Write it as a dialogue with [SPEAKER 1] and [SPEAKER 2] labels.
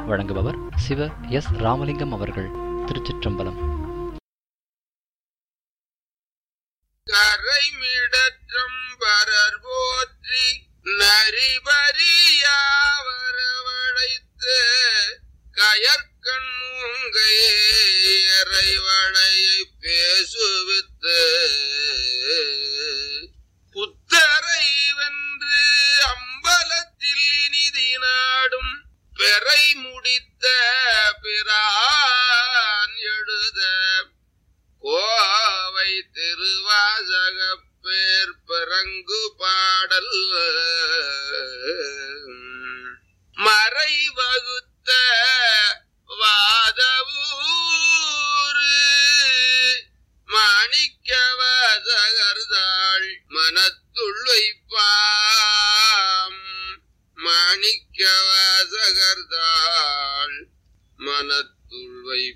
[SPEAKER 1] வழங்குபவர் சிவ எஸ் ராமலிங்கம் அவர்கள் திருச்சிற்றம்பலம்
[SPEAKER 2] கரைமிடற்றம்பரர் போற்றி நரிபரியாவரவழைத்து கயற்கண் மூங்கையறைவளையை பேசுவித்து புத்தரை வென்று அம்பலத்தில் இனிதி நாடும் பெறை முடித்த பிரான் எழுத கோவை திருவாசக பேர் பிறங்கு பாடல் மறை வகுத்த வாதவூரு மாணிக்க வாசகர்தாள் மனத்துள் வைப்பாம் மாணிக்க வாசகர்தாள் மனத்துள் வைப்பாம்